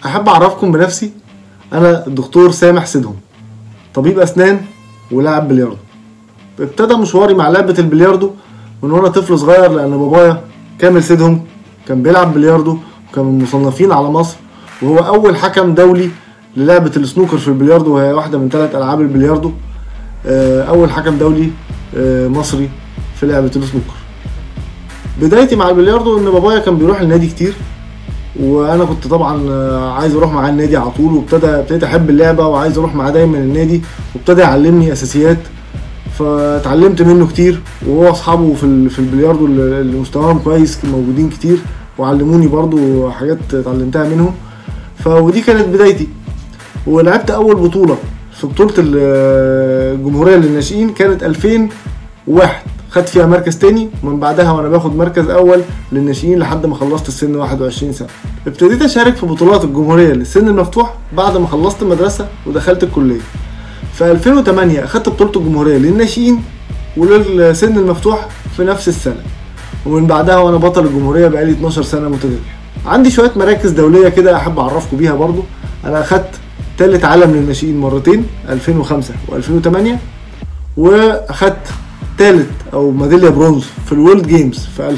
احب اعرفكم بنفسي انا الدكتور سامح سيدهم طبيب اسنان ولاعب بلياردو ابتدى مشواري مع لعبة البلياردو من وانا طفل صغير لان بابايا كامل سيدهم كان بيلعب بلياردو وكان من المصنفين على مصر وهو اول حكم دولي للعبة السنوكر في البلياردو وهي واحدة من ثلاث العاب البلياردو آه، اول حكم دولي آه، مصري في لعبة السنوكر بدايتي مع البلياردو ان بابايا كان بيروح النادي كتير وانا كنت طبعا آه، عايز اروح معاه النادي على طول وابتدى ابتديت احب اللعبه وعايز اروح معاه دايما النادي وابتدى يعلمني اساسيات فاتعلمت منه كتير وهو اصحابه في ال- في البلياردو اللي اللي مستواهم كويس موجودين كتير وعلموني برضو حاجات اتعلمتها منهم فودي كانت بدايتي ولعبت اول بطوله في بطوله ال- الجمهوريه للناشئين كانت 2001 خدت فيها مركز تاني ومن بعدها وانا باخد مركز اول للناشئين لحد ما خلصت السن 21 سنه ابتديت اشارك في بطولات الجمهوريه للسن المفتوح بعد ما خلصت المدرسه ودخلت الكليه في 2008 اخدت بطوله الجمهوريه للناشئين وللسن المفتوح في نفس السنه ومن بعدها وانا بطل الجمهوريه بقالي 12 سنه متتاليه عندي شويه مراكز دوليه كده احب اعرفكم بيها برضو انا اخدت تالت عالم للناشئين مرتين 2005 و2008 واخدت تالت او ميداليه برونز في الورلد جيمز في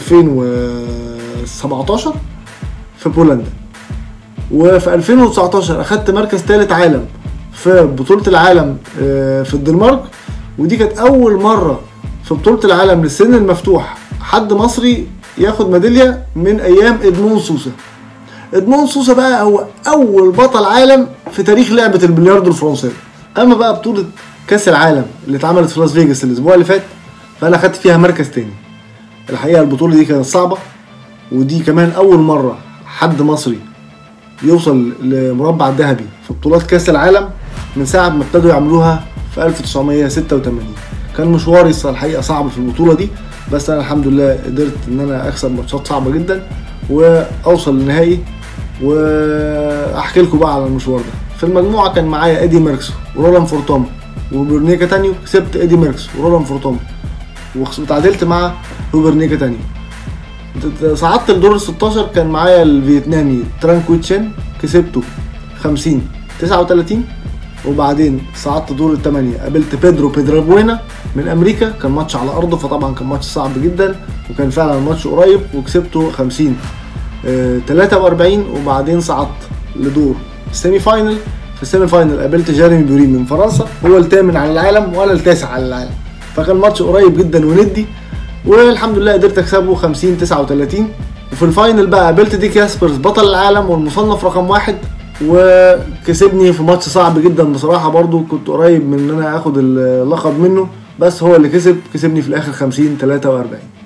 2017 في بولندا وفي 2019 اخدت مركز ثالث عالم في بطولة العالم آه، في الدنمارك ودي كانت أول مرة في بطولة العالم للسن المفتوح حد مصري ياخد ميدالية من أيام إدمون سوسة إدمون سوسة بقى هو أول بطل عالم في تاريخ لعبة البلياردو الفرنسية أما بقى بطولة كأس العالم اللي اتعملت في لاس فيجاس الأسبوع اللي فات فأنا خدت فيها مركز تاني الحقيقة البطولة دي كانت صعبة ودي كمان أول مرة حد مصري يوصل لمربع ذهبي في بطولات كاس العالم من ساعة ما ابتدوا يعملوها في 1986 كان مشواري الصراحة الحقيقة صعب في البطولة دي بس أنا الحمد لله قدرت إن أنا أكسب ماتشات صعبة جدا وأوصل للنهائي وأحكي لكم بقى على المشوار ده في المجموعة كان معايا إيدي ميركس ورولان فورتوم وبرنيكا تانيو كسبت إيدي ميركس ورولان فورتوم وتعادلت مع روبرنيكا تانيو صعدت لدور ال 16 كان معايا الفيتنامي تران كويتشن كسبته 50 39 وبعدين صعدت دور الثمانية قابلت بيدرو بيدرابوينا من امريكا كان ماتش على ارضه فطبعا كان ماتش صعب جدا وكان فعلا ماتش قريب وكسبته 50 آه، 43 وبعدين صعدت لدور السيمي فاينل في السيمي فاينل قابلت جيريمي بوري من فرنسا هو الثامن على العالم وانا التاسع على العالم فكان ماتش قريب جدا وندي والحمد لله قدرت اكسبه 50 39 وفي الفاينل بقى قابلت دي كاسبرز بطل العالم والمصنف رقم واحد وكسبني في ماتش صعب جدا بصراحه برضو كنت قريب من ان انا اخد اللقب منه بس هو اللي كسب كسبني في الاخر 50 43